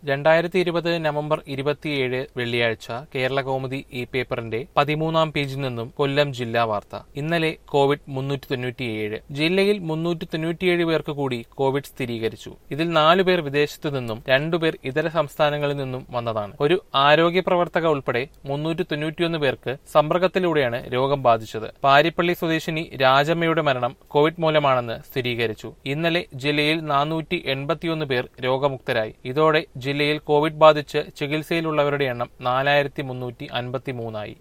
രണ്ടായിരത്തി ഇരുപത് നവംബർ ഇരുപത്തിയേഴ് വെള്ളിയാഴ്ച കേരള കൗമുദി ഈ പേപ്പറിന്റെ പതിമൂന്നാം പേജിൽ നിന്നും കൊല്ലം ജില്ലാ വാർത്ത ഇന്നലെ കോവിഡ് മുന്നൂറ്റി തൊണ്ണൂറ്റിയേഴ് ജില്ലയിൽ മുന്നൂറ്റി തൊണ്ണൂറ്റിയേഴ് പേർക്ക് കൂടി കോവിഡ് സ്ഥിരീകരിച്ചു ഇതിൽ നാലു പേർ വിദേശത്തു നിന്നും രണ്ടുപേർ ഇതര സംസ്ഥാനങ്ങളിൽ നിന്നും വന്നതാണ് ഒരു ആരോഗ്യ പ്രവർത്തക ഉൾപ്പെടെ മുന്നൂറ്റി തൊണ്ണൂറ്റിയൊന്ന് പേർക്ക് സമ്പർക്കത്തിലൂടെയാണ് രോഗം ബാധിച്ചത് പാരിപ്പള്ളി സ്വദേശിനി രാജമ്മയുടെ മരണം കോവിഡ് മൂലമാണെന്ന് സ്ഥിരീകരിച്ചു ഇന്നലെ ജില്ലയിൽ നാനൂറ്റി എൺപത്തിയൊന്ന് പേർ രോഗമുക്തരായി ഇതോടെ ജില്ലയിൽ കോവിഡ് ബാധിച്ച് ചികിത്സയിലുള്ളവരുടെ എണ്ണം നാലായിരത്തി മുന്നൂറ്റി അൻപത്തി മൂന്നായി